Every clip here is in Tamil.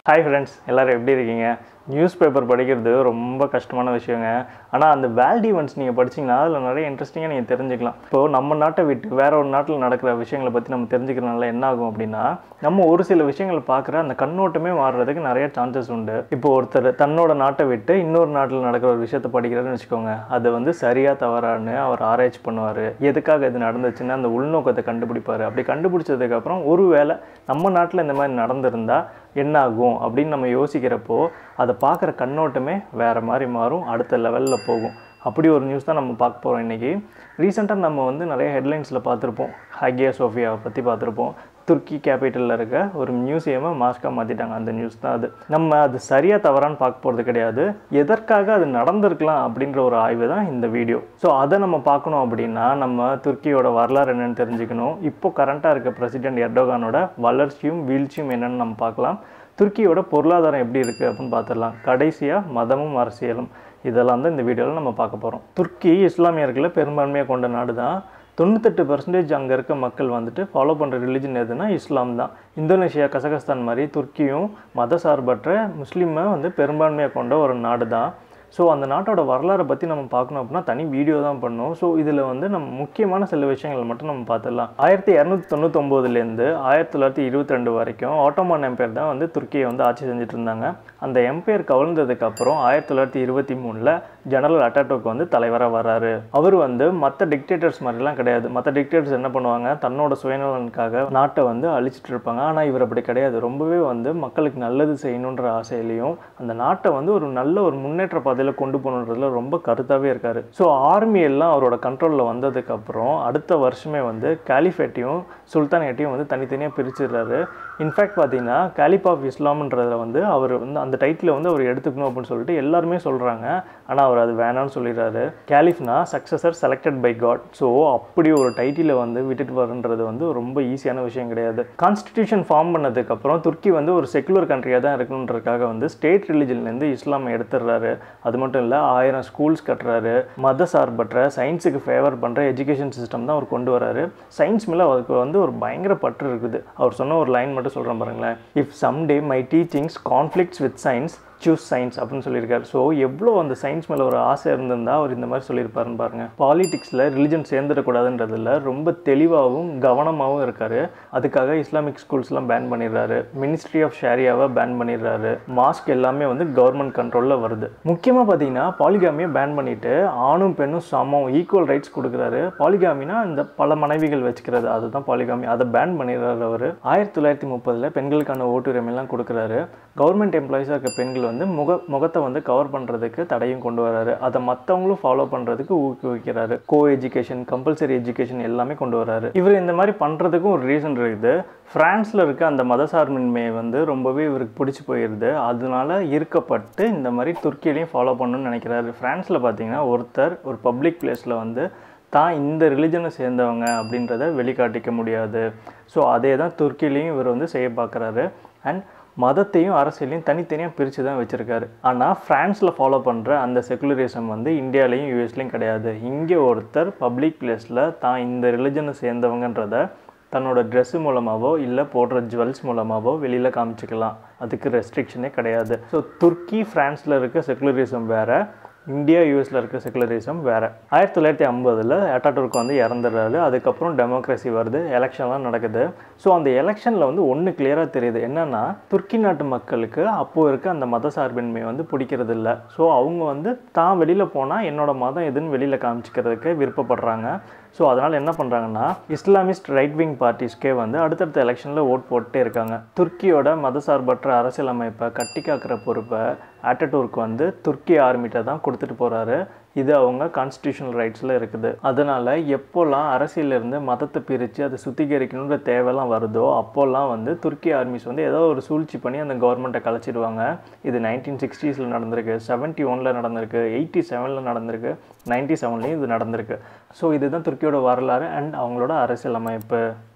ஹாய் ஃப்ரெண்ட்ஸ் எல்லோரும் எப்படி இருக்கீங்க நியூஸ் பேப்பர் படிக்கிறது ரொம்ப கஷ்டமான விஷயங்க ஆனால் அந்த வேல்ட் ஈவெண்ட்ஸ் நீங்கள் படிச்சீங்கன்னா அதில் நிறைய இன்ட்ரெஸ்டிங்காக நீங்கள் தெரிஞ்சுக்கலாம் இப்போது நம்ம நாட்டை விட்டு வேற ஒரு நாட்டில் நடக்கிற விஷயங்களை பற்றி நம்ம தெரிஞ்சுக்கிறனால என்ன ஆகும் அப்படின்னா நம்ம ஒரு சில விஷயங்களை பார்க்குற அந்த கண்ணோட்டமே மாறுறதுக்கு நிறைய சான்சஸ் உண்டு இப்போ ஒருத்தர் தன்னோட நாட்டை விட்டு இன்னொரு நாட்டில் நடக்கிற ஒரு விஷயத்தை படிக்கிறாருன்னு வச்சுக்கோங்க அது வந்து சரியா தவறான்னு அவர் ஆராய்ச்சி பண்ணுவார் எதுக்காக இது நடந்துச்சுன்னு அந்த உள்நோக்கத்தை கண்டுபிடிப்பார் அப்படி கண்டுபிடிச்சதுக்கப்புறம் ஒருவேளை நம்ம நாட்டில் இந்த மாதிரி நடந்திருந்தா என்ன ஆகும் அப்படின்னு நம்ம யோசிக்கிறப்போ அதை பார்க்குற கண்ணோட்டமே வேறு மாதிரி மாறும் அடுத்த லெவலில் போகும் அப்படி ஒரு நியூஸ் தான் நம்ம பார்க்க போகிறோம் இன்றைக்கி ரீசெண்டாக நம்ம வந்து நிறைய ஹெட்லைன்ஸில் பார்த்துருப்போம் ஹாகியா சோஃபியாவை பற்றி பார்த்துருப்போம் துர்க்கி கேபிட்டலில் இருக்க ஒரு மியூசியமை மாஸ்காக மாற்றிட்டாங்க அந்த நியூஸ் தான் அது நம்ம அது சரியாக தவறான்னு பார்க்க போகிறது கிடையாது எதற்காக அது நடந்திருக்கலாம் அப்படின்ற ஒரு ஆய்வு தான் இந்த வீடியோ ஸோ அதை நம்ம பார்க்கணும் அப்படின்னா நம்ம துர்க்கியோட வரலாறு என்னென்னு தெரிஞ்சுக்கணும் இப்போ கரண்ட்டாக இருக்க பிரசிடென்ட் எர்டோகானோட வளர்ச்சியும் வீழ்ச்சியும் என்னென்னு நம்ம பார்க்கலாம் துருக்கியோட பொருளாதாரம் எப்படி இருக்குது அப்படின்னு பார்த்துடலாம் கடைசியாக மதமும் அரசியலும் இதெல்லாம் தான் இந்த வீடியோவில் நம்ம பார்க்க போகிறோம் துர்க்கி இஸ்லாமியர்களை பெரும்பான்மையாக கொண்ட நாடு தான் தொண்ணூத்தெட்டு பர்சன்டேஜ் அங்கே இருக்க மக்கள் வந்துட்டு ஃபாலோ பண்ணுற ரிலிஜன் எதுனா இஸ்லாம் தான் இந்தோனேஷியா கசகஸ்தான் மாதிரி துர்க்கியும் மத சார்பற்ற முஸ்லீமை வந்து பெரும்பான்மையாக கொண்ட ஒரு நாடு தான் ஸோ அந்த நாட்டோட வரலாறை பற்றி நம்ம பார்க்கணும் அப்படின்னா தனி வீடியோ தான் பண்ணோம் ஸோ இதில் வந்து நம்ம முக்கியமான சில விஷயங்கள் மட்டும் நம்ம பார்த்துடலாம் ஆயிரத்தி இரநூத்தி தொண்ணூத்தொம்போதுலேருந்து ஆயிரத்தி தொள்ளாயிரத்தி இருபத்தி ரெண்டு வரைக்கும் ஆட்டோமான் எம்பையர் தான் வந்து துருக்கியை வந்து ஆட்சி செஞ்சுட்டு இருந்தாங்க அந்த எம்பையர் கவிழ்ந்ததுக்கப்புறம் ஆயிரத்தி தொள்ளாயிரத்தி இருபத்தி மூணில் ஜெனரல் அட்டாட்டோக்கு வந்து தலைவராக வராரு அவர் வந்து மற்ற டிக்டேட்டர்ஸ் மாதிரிலாம் கிடையாது மற்ற டிக்டேட்டர்ஸ் என்ன பண்ணுவாங்க தன்னோட சுயநலனுக்காக நாட்டை வந்து அழிச்சிட்டு இருப்பாங்க ஆனால் இவர் அப்படி கிடையாது ரொம்பவே வந்து மக்களுக்கு நல்லது செய்யணுன்ற ஆசையிலையும் அந்த நாட்டை வந்து ஒரு நல்ல ஒரு முன்னேற்ற பாதையில் கொண்டு போகணுன்றதுல ரொம்ப கருத்தாகவே இருக்காரு ஸோ ஆர்மி எல்லாம் அவரோட கண்ட்ரோலில் வந்ததுக்கப்புறம் அடுத்த வருஷமே வந்து கேலிஃபேட்டையும் சுல்தானேட்டையும் வந்து தனித்தனியாக பிரிச்சிடுறாரு இன்ஃபேக்ட் பார்த்தீங்கன்னா கேலிப் ஆஃப் இஸ்லாம்ன்றதில் வந்து அவர் வந்து அந்த டைட்டில் வந்து அவர் எடுத்துக்கணும் அப்படின்னு சொல்லிட்டு எல்லாருமே சொல்கிறாங்க ஆனால் அவர் அது வேணாம்னு சொல்லிடுறாரு கேலிஃப்னா successor selected by God so அப்படி ஒரு டைட்டிலை வந்து விட்டுட்டு வரன்றது வந்து ரொம்ப ஈஸியான விஷயம் கிடையாது கான்ஸ்டிடியூஷன் ஃபார்ம் பண்ணதுக்கப்புறம் துர்க்கி வந்து ஒரு செக்குலர் கண்ட்ரியாக தான் இருக்கணுன்றதுக்காக வந்து ஸ்டேட் ரிலிஜன்லேருந்து இஸ்லாமை எடுத்துடுறாரு அது மட்டும் இல்லை ஆயிரம் ஸ்கூல்ஸ் கட்டுறாரு மத சார்பற்ற சயின்ஸுக்கு ஃபேவர் பண்ணுற எஜுகேஷன் சிஸ்டம் தான் அவர் கொண்டு வராரு சயின்ஸ் மேலே அவருக்கு வந்து ஒரு பயங்கர பற்று இருக்குது அவர் சொன்ன ஒரு லைன் மட்டும் சொல்கிறேன் பாருங்களேன் if some day my teachings conflicts with science choose science அப்படின்னு சொல்லியிருக்காரு ஸோ எவ்வளோ அந்த சயின்ஸ் மேலே ஒரு ஆசை இருந்திருந்தா அவர் இந்த மாதிரி சொல்லியிருப்பாருன்னு பாருங்கள் பாலிடிக்ஸில் ரிலிஜன் சேர்ந்துடக்கூடாதுன்றதுல ரொம்ப தெளிவாகவும் கவனமாகவும் இருக்கார் அதுக்காக இஸ்லாமிக் ஸ்கூல்ஸ்லாம் பேன் பண்ணிடுறாரு மினிஸ்ட்ரி ஆஃப் ஷேரியாவை பேன் பண்ணிடுறாரு மாஸ்க் எல்லாமே வந்து கவர்மெண்ட் கண்ட்ரோலில் வருது முக்கியமாக பார்த்தீங்கன்னா பாலிகாமியை பேன் பண்ணிட்டு ஆணும் பெண்ணும் சமம் ஈக்குவல் ரைட்ஸ் கொடுக்குறாரு பாலிகாமினா இந்த பல மனைவிகள் வச்சுக்கிறது அதுதான் பாலிகாமி அதை பேன் பண்ணிடுறாரு அவர் ஆயிரத்தி தொள்ளாயிரத்தி முப்பதில் பெண்களுக்கான ஓட்டுரிமைலாம் கொடுக்குறாரு கவர்மெண்ட் எம்ப்ளாயிஸாக இருக்க பெண்கள் வந்து முக முகத்தை வந்து கவர் பண்ணுறதுக்கு தடையும் கொண்டு வராரு அதை மற்றவங்களும் ஃபாலோ பண்ணுறதுக்கு ஊக்குவிக்கிறாரு கோ எஜுகேஷன் கம்பல்சரி எஜுகேஷன் எல்லாமே கொண்டு வராரு இவர் இந்த மாதிரி பண்ணுறதுக்கும் ஒரு ரீசன் இருக்குது ஃப்ரான்ஸில் இருக்க அந்த மதசார்பின்மையை வந்து ரொம்பவே இவருக்கு பிடிச்சி போயிடுது அதனால ஈர்க்கப்பட்டு இந்த மாதிரி துர்க்கியிலையும் ஃபாலோ பண்ணணும்னு நினைக்கிறாரு ஃப்ரான்ஸில் பார்த்தீங்கன்னா ஒருத்தர் ஒரு பப்ளிக் பிளேஸில் வந்து தான் இந்த ரிலிஜனை சேர்ந்தவங்க அப்படின்றத வெளிக்காட்டிக்க முடியாது ஸோ அதே தான் துர்க்கிலையும் இவர் வந்து செய்ய பார்க்குறாரு அண்ட் மதத்தையும் அரசியலையும் தனித்தனியாக பிரித்து தான் வச்சுருக்காரு ஆனால் ஃப்ரான்ஸில் ஃபாலோ பண்ணுற அந்த செகுலரிசம் வந்து இந்தியாலையும் யூஎஸ்லேயும் கிடையாது இங்கே ஒருத்தர் பப்ளிக் பிளேஸில் தான் இந்த ரிலிஜனை சேர்ந்தவங்கன்றத தன்னோட ட்ரெஸ்ஸு மூலமாகவோ இல்லை போடுற ஜுவல்ஸ் மூலமாகவோ வெளியில் காமிச்சிக்கலாம் அதுக்கு ரெஸ்ட்ரிக்ஷனே கிடையாது ஸோ துர்க்கி ஃப்ரான்ஸில் இருக்க செகுலரிசம் வேறு இந்தியா யூஎஸில் இருக்க செகுலரிசம் வேறு ஆயிரத்தி தொள்ளாயிரத்தி ஐம்பதில் அட்டாட்டுர்க் வந்து இறந்துடுறாரு அதுக்கப்புறம் டெமோக்ரஸி வருது எலெக்ஷன்லாம் நடக்குது ஸோ அந்த எலெக்ஷனில் வந்து ஒன்று கிளியராக தெரியுது என்னென்னா துர்க்கி நாட்டு மக்களுக்கு அப்போது இருக்க அந்த மத சார்பின்மை வந்து பிடிக்கிறது இல்லை ஸோ அவங்க வந்து தான் வெளியில் போனால் என்னோட மதம் எதுன்னு வெளியில் காமிச்சிக்கிறதுக்கு விருப்பப்படுறாங்க ஸோ அதனால் என்ன பண்ணுறாங்கன்னா இஸ்லாமிஸ்ட் ரைட் விங் பார்ட்டிஸ்க்கே வந்து அடுத்தடுத்த எலெக்ஷனில் ஓட் போட்டே இருக்காங்க துர்க்கியோட மதசார்பற்ற அரசியலமைப்பை கட்டி காக்கிற பொறுப்பை ஆட்டடூருக்கு வந்து துர்க்கி ஆர்மிட்ட தான் கொடுத்துட்டு போகிறாரு இது அவங்க கான்ஸ்டியூஷனல் ரைட்ஸில் இருக்குது அதனால் எப்போல்லாம் அரசியலிருந்து மதத்தை பிரித்து அதை சுத்திகரிக்கணுன்ற தேவைலாம் வருதோ அப்போல்லாம் வந்து துர்க்கி ஆர்மிஸ் வந்து ஏதோ ஒரு சூழ்ச்சி பண்ணி அந்த கவர்மெண்ட்டை கலைச்சிடுவாங்க இது நைன்டீன் சிக்ஸ்டீஸில் நடந்திருக்கு செவன்ட்டி ஒனில் நடந்திருக்கு எயிட்டி செவனில் நடந்திருக்கு நைன்ட்டி செவன்லேயும் இது நடந்திருக்கு ஸோ இதுதான் துர்க்கியோட வரலாறு அண்ட் அவங்களோட அரசியலமைப்பு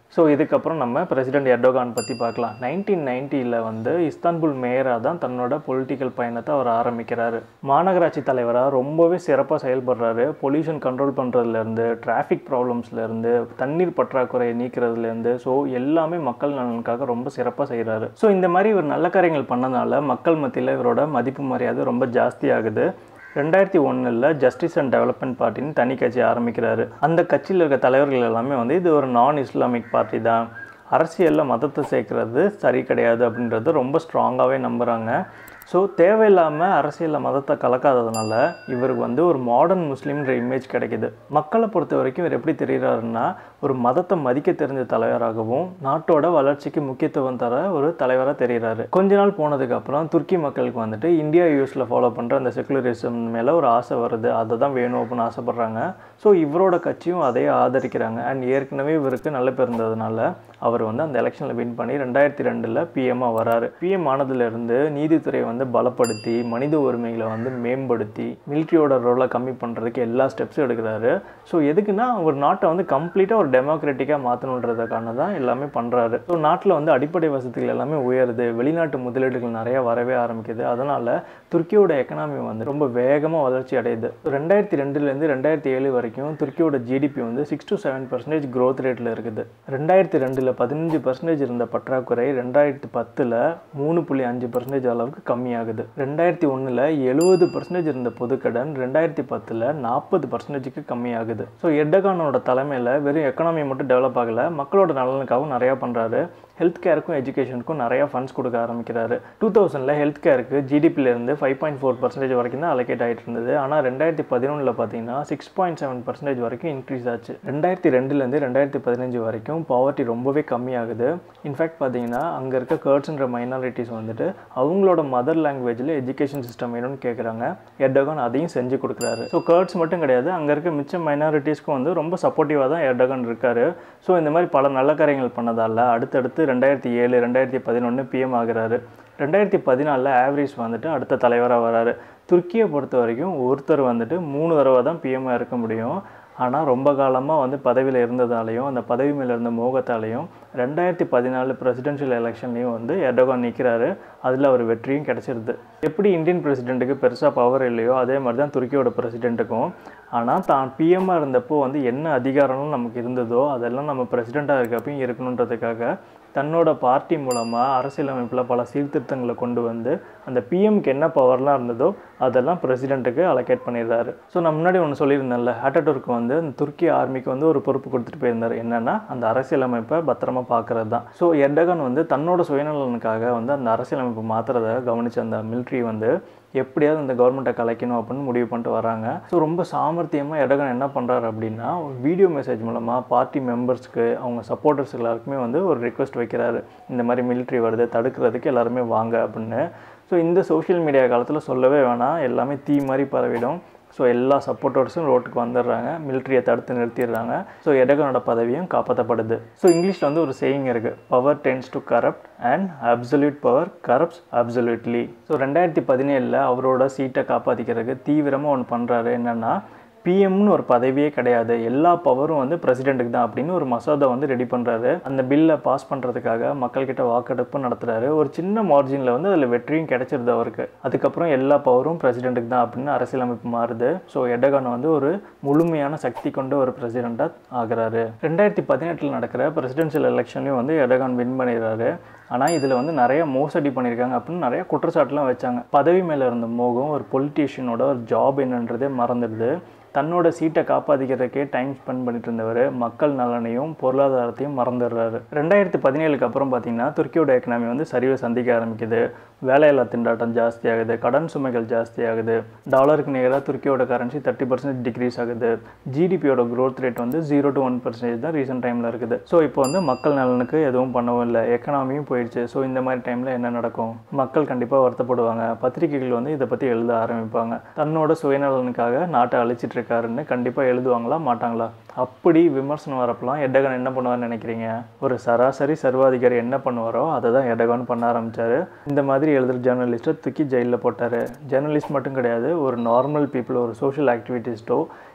ஸோ இதுக்கப்புறம் நம்ம பிரசிடென்ட் எர்டோகான் பற்றி பார்க்கலாம் நைன்டீன் நைன்ட்டியில் வந்து இஸ்தான்புல் மேயராக தான் தன்னோட பொலிட்டிக்கல் பயணத்தை அவர் ஆரம்பிக்கிறாரு மாநகராட்சி தலைவராக ரொம்பவே சிறப்பாக செயல்படுறாரு பொல்யூஷன் கண்ட்ரோல் பண்ணுறதுலேருந்து டிராஃபிக் ப்ராப்ளம்ஸ்லேருந்து தண்ணீர் பற்றாக்குறையை நீக்கிறதுலேருந்து ஸோ எல்லாமே மக்கள் நலனுக்காக ரொம்ப சிறப்பாக செய்கிறாரு ஸோ இந்த மாதிரி இவர் நல்ல காரியங்கள் பண்ணனால மக்கள் மத்தியில் இவரோட மதிப்பு மரியாதை ரொம்ப ஜாஸ்தி ஆகுது ரெண்டாயிரத்தி ஒன்றில் ஜஸ்டிஸ் அண்ட் டெவலப்மெண்ட் பார்ட்டின்னு தனி கட்சி ஆரம்பிக்கிறாரு அந்த கட்சியில் இருக்க தலைவர்கள் எல்லாமே வந்து இது ஒரு நான் இஸ்லாமிக் பார்ட்டி தான் அரசியலில் மதத்தை சேர்க்கறது சரி கிடையாது அப்படின்றது ரொம்ப ஸ்ட்ராங்காகவே நம்புகிறாங்க ஸோ தேவையில்லாமல் அரசியலில் மதத்தை கலக்காததுனால இவருக்கு வந்து ஒரு மாடர்ன் முஸ்லீம்ன்ற இமேஜ் கிடைக்குது மக்களை பொறுத்த வரைக்கும் இவர் எப்படி தெரிகிறாருன்னா ஒரு மதத்தை மதிக்க தெரிஞ்ச தலைவராகவும் நாட்டோட வளர்ச்சிக்கு முக்கியத்துவம் தர ஒரு தலைவராக தெரிகிறாரு கொஞ்ச நாள் போனதுக்கு அப்புறம் துருக்கி மக்களுக்கு வந்துட்டு இந்தியா யூஎஸில் ஃபாலோ பண்ணுற அந்த செக்குலரிசம் மேலே ஒரு ஆசை வருது அதை தான் வேணும் அப்படின்னு ஆசைப்பட்றாங்க ஸோ இவரோட கட்சியும் அதை ஆதரிக்கிறாங்க அண்ட் ஏற்கனவே இவருக்கு நல்ல பேர் இருந்ததுனால அவர் வந்து அந்த எலெக்ஷனில் வின் பண்ணி ரெண்டாயிரத்தி ரெண்டில் பிஎம்மாக வராரு பிஎம் ஆனதுலேருந்து நீதித்துறையை வந்து பலப்படுத்தி மனித உரிமைகளை வந்து மேம்படுத்தி மிலிட்ரியோட ரோலை கம்மி பண்ணுறதுக்கு எல்லா ஸ்டெப்ஸும் எடுக்கிறாரு ஸோ எதுக்குன்னா ஒரு நாட்டை வந்து கம்ப்ளீட்டாக ஒரு டெமோக்ராட்டிக்காக மாற்றணுன்றதுக்கான தான் எல்லாமே பண்ணுறாரு ஸோ நாட்டில் வந்து அடிப்படை வசதிகள் எல்லாமே உயருது வெளிநாட்டு முதலீடுகள் நிறையா வரவே ஆரம்பிக்குது அதனால் துருக்கியோட எக்கனாமி வந்து ரொம்ப வேகமாக வளர்ச்சி அடையுது ரெண்டாயிரத்தி ரெண்டுலேருந்து ரெண்டாயிரத்தி ஏழு வரைக்கும் துருக்கியோட ஜிடிபி வந்து six to seven percentage growth ரேட்டில் இருக்குது ரெண்டாயிரத்தி ரெண்டில் பதினஞ்சு பர்சன்டேஜ் இருந்த பற்றாக்குறை ரெண்டாயிரத்தி பத்தில் மூணு புள்ளி அஞ்சு பர்சன்டேஜ் அளவுக்கு கம்மியாகுது ரெண்டாயிரத்தி ஒன்றில் எழுபது பர்சன்டேஜ் இருந்த பொதுக்கடன் ரெண்டாயிரத்தி பத்தில் நாற்பது பர்சன்டேஜுக்கு கம்மியாகுது ஸோ எர்டகானோட தலைமையில் வெறும் எக்கனாமி மட்டும் டெவலப் ஆகலை மக்களோட நலனுக்காகவும் நிறையா பண்ணுறாரு ஹெல்த் கேருக்கும் எஜுகேஷனுக்கும் நிறையா ஃபண்ட்ஸ் கொடுக்க ஆரம்பிக்கிறாரு டூ தௌசண்டில் ஹெல்த் கேருக்கு ஜிடிபிலேருந்து ஃபைவ் பாயிண்ட் ஃபோர் பர்சன்டேஜ் வரைக்கும் தான் அலோகேட் ஆகிட்டு இருந்தது ஆனால் ரெண்டாயிரத்தி பதினொன்றில் பார்த்தீங்கன்னா சிக்ஸ் பாயிண்ட் செவன் பர்சன்டேஜ் வரைக்கும் இன்க்ரீஸ் ஆச்சு ரெண்டாயிரத்தி ரெண்டுலேருந்து ரெண்டாயிரத்தி பதினஞ்சு வரைக்கும் பாவர்ட்டி ரொம்பவே கம்மியாகுது இன்ஃபேக்ட் பார்த்தீங்கன்னா அங்கே இருக்க கர்ட்ஸ்ன்ற மைனாரிட்டிஸ் வந்துட்டு அவங்களோட மதர் லாங்குவேஜில் எஜுகேஷன் சிஸ்டம் வேணும்னு கேட்குறாங்க எர்டகான் அதையும் செஞ்சு கொடுக்குறாரு ஸோ கர்ட்ஸ் மட்டும் கிடையாது அங்கே இருக்க மிச்ச மைனாரிட்டிஸ்க்கும் வந்து ரொம்ப சப்போர்ட்டிவாக தான் எர்டகான் இருக்காரு ஸோ இந்த மாதிரி பல நல்ல காரியங்கள் பண்ணதால் அடுத்தடுத்து ரெண்டாயிரத்தி ஏழு ரெண்டாயிரத்தி பதினொன்று பிஎம் ஆகுறாரு ரெண்டாயிரத்தி பதினாலில் ஆவரேஜ் வந்துட்டு அடுத்த தலைவராக வராரு துருக்கியை பொறுத்த வரைக்கும் ஒருத்தர் வந்துட்டு மூணு தடவை தான் பிஎம்மாக இருக்க முடியும் ஆனால் ரொம்ப காலமாக வந்து பதவியில் இருந்ததாலையும் அந்த பதவி மேலே இருந்த மோகத்தாலையும் ரெண்டாயிரத்தி பதினாலு பிரசிடென்ஷியல் எலெக்ஷன்லையும் வந்து எர்டோகான் நிற்கிறாரு அதில் அவர் வெற்றியும் கிடச்சிருது எப்படி இந்தியன் பிரசிடெண்ட்டுக்கு பெருசாக பவர் இல்லையோ அதே மாதிரி தான் துருக்கியோட பிரசிடெண்ட்டுக்கும் ஆனால் தான் பிஎம்மாக இருந்தப்போ வந்து என்ன அதிகாரம்னு நமக்கு இருந்ததோ அதெல்லாம் நம்ம பிரசிடெண்ட்டாக இருக்கப்பையும் இருக்கணுன்றதுக்காக தன்னோட பார்ட்டி மூலமாக அரசியலமைப்பில் பல சீர்திருத்தங்களை கொண்டு வந்து அந்த பிஎம்க்கு என்ன பவர்லாம் இருந்ததோ அதெல்லாம் பிரசிடெண்ட்டுக்கு அலோகேட் பண்ணிடுறாரு ஸோ நான் முன்னாடி ஒன்று சொல்லியிருந்தேன்ல அட்டடோருக்கு வந்து அந்த துருக்கி ஆர்மிக்கு வந்து ஒரு பொறுப்பு கொடுத்துட்டு போயிருந்தார் என்னென்னா அந்த அரசியலமைப்பை பத்திரமா பார்க்குறது தான் ஸோ எர்டகன் வந்து தன்னோட சுயநலனுக்காக வந்து அந்த அரசியலமைப்பை மாற்றுறத கவனித்த அந்த மிலிட்ரி வந்து எப்படியாவது அந்த கவர்மெண்ட்டை கலைக்கணும் அப்படின்னு முடிவு பண்ணிட்டு வராங்க ஸோ ரொம்ப சாமர்த்தியமாக எடகன் என்ன பண்ணுறாரு அப்படின்னா வீடியோ மெசேஜ் மூலமாக பார்ட்டி மெம்பர்ஸ்க்கு அவங்க சப்போர்ட்டர்ஸ் எல்லாருக்குமே வந்து ஒரு ரிக்வெஸ்ட் வைக்கிறாரு இந்த மாதிரி மிலிட்ரி வருது தடுக்கிறதுக்கு எல்லாருமே வாங்க அப்படின்னு ஸோ இந்த சோஷியல் மீடியா காலத்தில் சொல்லவே வேணாம் எல்லாமே தீ மாதிரி பரவிடும் ஸோ எல்லா சப்போர்ட்டர்ஸும் ரோட்டுக்கு வந்துடுறாங்க மிலிட்ரியை தடுத்து நிறுத்திடுறாங்க ஸோ எடகனோட பதவியும் காப்பாற்றப்படுது ஸோ இங்கிலீஷில் வந்து ஒரு சேயிங் இருக்குது power tends to corrupt and absolute power corrupts absolutely so ரெண்டாயிரத்தி பதினேழில் அவரோட சீட்டை காப்பாற்றிக்கிறதுக்கு தீவிரமாக ஒன்று பண்ணுறாரு என்னென்னா பிஎம்னு ஒரு பதவியே கிடையாது எல்லா பவரும் வந்து பிரசிடெண்ட்டுக்கு தான் அப்படின்னு ஒரு மசோதா வந்து ரெடி பண்ணுறாரு அந்த பில்லை பாஸ் பண்ணுறதுக்காக மக்கள்கிட்ட வாக்கெடுப்பு நடத்துகிறாரு ஒரு சின்ன மார்ஜினில் வந்து அதில் வெற்றியும் கிடைச்சிருது அவருக்கு அதுக்கப்புறம் எல்லா பவரும் பிரசிடெண்ட்டுக்கு தான் அப்படின்னு அரசியலமைப்பு மாறுது ஸோ எடகான் வந்து ஒரு முழுமையான சக்தி கொண்ட ஒரு பிரசிடெண்ட்டாக ஆகிறாரு ரெண்டாயிரத்தி பதினெட்டில் நடக்கிற பிரசிடென்ஷியல் எலெக்ஷன்லையும் வந்து எடகான் வின் பண்ணிடுறாரு ஆனால் இதில் வந்து நிறைய மோசடி பண்ணியிருக்காங்க அப்படின்னு நிறைய குற்றச்சாட்டுலாம் வச்சாங்க பதவி மேலே இருந்த மோகம் ஒரு பொலிட்டீஷியனோட ஒரு ஜாப் என்னன்றதே மறந்துடுது தன்னோட சீட்டை காப்பாற்றிக்கிறதுக்கே டைம் ஸ்பெண்ட் பண்ணிட்டு இருந்தவர் மக்கள் நலனையும் பொருளாதாரத்தையும் மறந்துடுறாரு ரெண்டாயிரத்தி பதினேழுக்கு அப்புறம் பார்த்தீங்கன்னா துருக்கியோட எக்கனாமி வந்து சரிவை சந்திக்க ஆரம்பிக்குது வேலையில்லா திண்டாட்டம் ஜாஸ்தி ஆகுது கடன் சுமைகள் ஜாஸ்தி ஆகுது டாலருக்கு நேராக துருக்கியோட கரன்சி தேர்ட்டி பர்சன்டேஜ் டிக்ரீஸ் ஆகுது ஜிடிபியோட க்ரோத் ரேட் வந்து ஜீரோ டு ஒன் பர்சன்டேஜ் தான் ரீசெண்ட் டைமில் இருக்குது ஸோ இப்போ வந்து மக்கள் நலனுக்கு எதுவும் பண்ணவும் இல்லை எக்கனாமியும் போயிடுச்சு ஸோ இந்த மாதிரி டைமில் என்ன நடக்கும் மக்கள் கண்டிப்பாக வருத்தப்படுவாங்க பத்திரிகைகள் வந்து இதை பற்றி எழுத ஆரம்பிப்பாங்க தன்னோட சுயநலனுக்காக நாட்டை அழிச்சிட்டு இருக்காருன்னு கண்டிப்பாக எழுதுவாங்களா மாட்டாங்களா அப்படி விமர்சனம் வரப்பெல்லாம் எடகன் என்ன பண்ணுவார்னு நினைக்கிறீங்க ஒரு சராசரி சர்வாதிகாரி என்ன பண்ணுவாரோ அதை தான் எடகன் பண்ண ஆரம்பிச்சாரு இந்த மாதிரி எழுதுகிற ஜேர்னலிஸ்ட்டை தூக்கி ஜெயிலில் போட்டார் ஜேர்னலிஸ்ட் மட்டும் கிடையாது ஒரு நார்மல் பீப்புள் ஒரு சோஷியல் ஆக்டிவிட்டிஸ்ட்டோ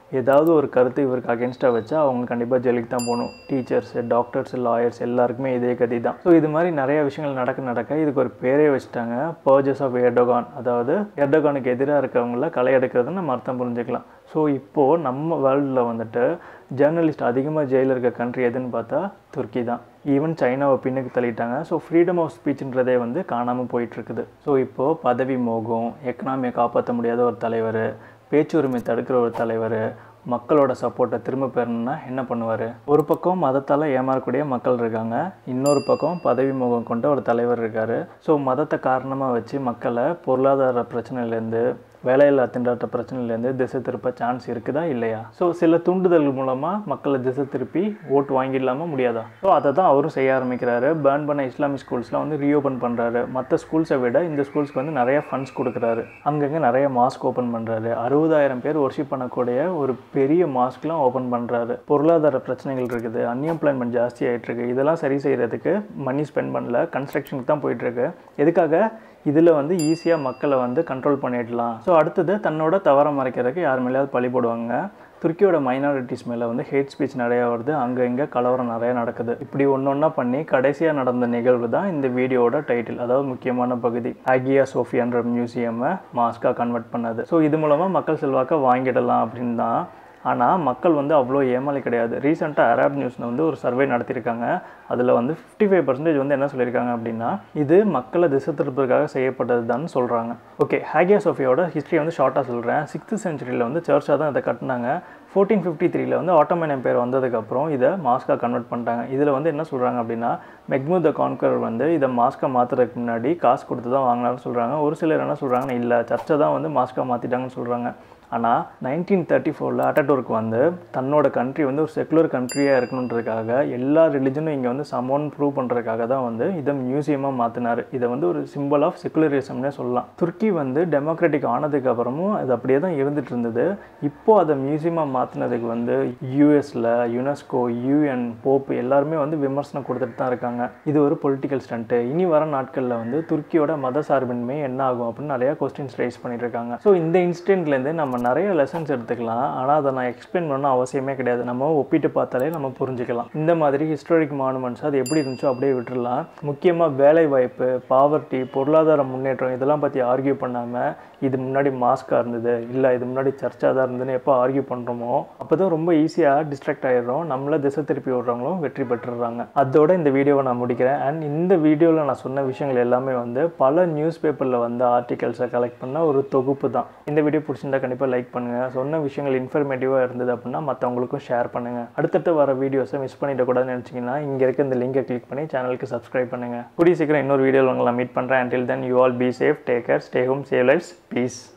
ஏதாவது ஒரு கருத்து இவருக்கு அகேன்ஸ்டாக வச்சா அவங்க கண்டிப்பாக ஜெயிலுக்கு தான் போகணும் டீச்சர்ஸ் டாக்டர்ஸ் லாயர்ஸ் எல்லாருக்குமே இதே கதி தான் ஸோ இது மாதிரி நிறைய விஷயங்கள் நடக்க நடக்க இதுக்கு ஒரு பேரே வச்சுட்டாங்க பர்ஜஸ் ஆஃப் எர்டோகான் அதாவது எர்டோகானுக்கு எதிராக இருக்கிறவங்கள களை எடுக்கிறதுன்னு நம்ம அர்த்தம் புரிஞ்சுக்கலாம் ஸோ இப்போது நம்ம வேர்ல்டில் வந்துட்டு ஜேர்னலிஸ்ட் அதிகமாக ஜெயிலில் இருக்க கண்ட்ரி எதுன்னு பார்த்தா துருக்கி தான் ஈவன் சைனாவை பின்னுக்கு தள்ளிட்டாங்க ஸோ ஃப்ரீடம் ஆஃப் ஸ்பீச்ன்றதே வந்து காணாமல் போயிட்டுருக்குது ஸோ இப்போது பதவி மோகம் எக்கனாமியை காப்பாற்ற முடியாத ஒரு தலைவர் பேச்சுரிமை தடுக்கிற ஒரு தலைவர் மக்களோட சப்போர்ட்டை திரும்ப பெறணும்னா என்ன பண்ணுவார் ஒரு பக்கம் மதத்தால் ஏமாறக்கூடிய மக்கள் இருக்காங்க இன்னொரு பக்கம் பதவி முகம் கொண்ட ஒரு தலைவர் இருக்கார் ஸோ மதத்தை காரணமாக வச்சு மக்களை பொருளாதார பிரச்சனையிலேருந்து வேலையில்லா திண்டாட்ட பிரச்சனையிலேருந்து திசை திருப்ப சான்ஸ் இருக்குதா இல்லையா ஸோ சில தூண்டுதல் மூலமாக மக்களை திசை திருப்பி ஓட்டு வாங்கிடலாமா முடியாதா ஸோ அதை தான் அவரும் செய்ய ஆரம்பிக்கிறாரு பேர்ன் பண்ண இஸ்லாமிக் ஸ்கூல்ஸ்லாம் வந்து ரீஓப்பன் பண்ணுறாரு மற்ற ஸ்கூல்ஸை விட இந்த ஸ்கூல்ஸ்க்கு வந்து நிறைய ஃபண்ட்ஸ் கொடுக்குறாரு அங்கங்கே நிறைய மாஸ்க் ஓப்பன் பண்ணுறாரு அறுபதாயிரம் பேர் ஒர்ஷிப் பண்ணக்கூடிய ஒரு பெரிய மாஸ்க்லாம் ஓப்பன் பண்ணுறாரு பொருளாதார பிரச்சனைகள் இருக்குது அன்எம்ப்ளாய்மெண்ட் ஜாஸ்தி ஆகிட்டு இருக்கு இதெல்லாம் சரி செய்கிறதுக்கு மணி ஸ்பெண்ட் பண்ணல கன்ஸ்ட்ரக்ஷனுக்கு தான் போயிட்டுருக்கு எதுக்காக இதில் வந்து ஈஸியாக மக்களை வந்து கண்ட்ரோல் பண்ணிடலாம் ஸோ அடுத்தது தன்னோட தவறை மறைக்கிறதுக்கு யார் மேலேயாவது பழி போடுவாங்க துருக்கியோட மைனாரிட்டிஸ் மேலே வந்து ஹேட் ஸ்பீச் நிறையா வருது அங்கே இங்கே கலவரம் நிறையா நடக்குது இப்படி ஒன்று ஒன்றா பண்ணி கடைசியாக நடந்த நிகழ்வு தான் இந்த வீடியோவோட டைட்டில் அதாவது முக்கியமான பகுதி ஆகியா சோஃபியான்ற மியூசியமை மாஸ்காக கன்வெர்ட் பண்ணது ஸோ இது மூலமாக மக்கள் செல்வாக்கை வாங்கிடலாம் அப்படின்னு தான் ஆனால் மக்கள் வந்து அவ்வளோ ஏமாளி கிடையாது ரீசெண்டாக அரப் நியூஸில் வந்து ஒரு சர்வே நடத்தியிருக்காங்க அதில் வந்து ஃபிஃப்டி ஃபைவ் பர்சன்டேஜ் வந்து என்ன சொல்லியிருக்காங்க அப்படின்னா இது மக்களை திசை திருப்பதற்காக செய்யப்பட்டது தான் சொல்கிறாங்க ஓகே ஹேகியா சோஃபியாவோட ஹிஸ்ட்ரி வந்து ஷார்ட்டாக சொல்கிறேன் சிக்ஸ்த் சென்ச்சுரியில் வந்து சர்ச்சாக தான் இதை கட்டினாங்க ஃபோர்டீன் ஃபிஃப்டி த்ரீல வந்து ஆட்டோமேன் பேர் வந்ததுக்கப்புறம் இதை மாஸ்காக கன்வெர்ட் பண்ணிட்டாங்க இதில் வந்து என்ன சொல்கிறாங்க அப்படின்னா மெக்மூத் த கான்கர் வந்து இதை மாஸ்காக மாற்றுறதுக்கு முன்னாடி காசு கொடுத்து தான் வாங்கினான்னு சொல்கிறாங்க ஒரு சிலர் என்ன சொல்கிறாங்கன்னா இல்லை சர்ச்சை தான் வந்து மாஸ்காக மாற்றிட்டாங்கன்னு சொல்கிறாங்க ஆனால் நைன்டீன் தேர்ட்டி ஃபோரில் அட்டடோருக்கு வந்து தன்னோட கண்ட்ரி வந்து ஒரு செக்குலர் கண்ட்ரியாக இருக்கணுன்றதுக்காக எல்லா ரிலிஜனும் இங்கே வந்து சமோன் ப்ரூவ் பண்ணுறதுக்காக தான் வந்து இதை மியூசியமாக மாற்றினார் இதை வந்து ஒரு சிம்பிள் ஆஃப் செக்குலரிசம்னே சொல்லலாம் துருக்கி வந்து டெமோக்ராட்டிக் ஆனதுக்கு அப்புறமும் அது அப்படியே தான் இருந்துட்டு இருந்தது இப்போது அதை மியூசியமாக மாற்றினதுக்கு வந்து யூஎஸில் யுனெஸ்கோ யூஎன் போப் எல்லாருமே வந்து விமர்சனம் கொடுத்துட்டு தான் இருக்காங்க இது ஒரு பொலிட்டிக்கல் ஸ்டண்ட்டு இனி வர நாட்களில் வந்து துருக்கியோட மத சார்பின்மை என்ன ஆகும் அப்படின்னு நிறையா கொஸ்டின்ஸ் ரைஸ் பண்ணிட்டு இருக்காங்க ஸோ இந்த இன்சிடென்ட்லேருந்து நம்ம நிறைய லெசன்ஸ் எடுத்துக்கலாம் ஆனால் அதை நான் எக்ஸ்பிளைன் பண்ண அவசியமே கிடையாது நம்ம ஒப்பிட்டு பார்த்தாலே நம்ம புரிஞ்சுக்கலாம் இந்த மாதிரி ஹிஸ்டாரிக் மானுமெண்ட்ஸ் அது எப்படி இருந்துச்சோ அப்படியே விட்டுறலாம் முக்கியமாக வேலை வாய்ப்பு பாவர்ட்டி பொருளாதார முன்னேற்றம் இதெல்லாம் பற்றி ஆர்கியூ பண்ணாமல் இது முன்னாடி மாஸ்காக இருந்தது இல்லை இது முன்னாடி சர்ச்சாக தான் இருந்ததுன்னு எப்போ ஆர்கியூ பண்ணுறோமோ அப்போ தான் ரொம்ப ஈஸியாக டிஸ்ட்ராக்ட் ஆகிடுறோம் நம்மளை திசை திருப்பி விடுறவங்களும் வெற்றி பெற்றுடுறாங்க அதோட இந்த வீடியோவை நான் முடிக்கிறேன் அண்ட் இந்த வீடியோவில் நான் சொன்ன விஷயங்கள் எல்லாமே வந்து பல நியூஸ் பேப்பரில் வந்த ஆர்டிகல்ஸை கலெக்ட் பண்ண ஒரு தொகுப்பு தான் இந்த வீடியோ பிடிச்சிருந்தா கண்டிப்பாக லைக் பண்ணுங்கள் சொன்ன விஷயங்கள் இன்ஃபர்மேட்டிவாக இருந்தது அப்படின்னா மற்றவங்களுக்கும் ஷேர் பண்ணுங்கள் அடுத்தடுத்து வர வீடியோஸை மிஸ் பண்ணிடக்கூடாதுன்னு நினச்சிங்கன்னா இங்கே இருக்க இந்த லிங்கை கிளிக் பண்ணி சேனலுக்கு சப்ஸ்கிரைப் பண்ணுங்கள் கூடிய சீக்கிரம் இன்னொரு வீடியோவில் உங்களை மீட் பண்ணுறேன் until then you all be safe take care stay home save lives peace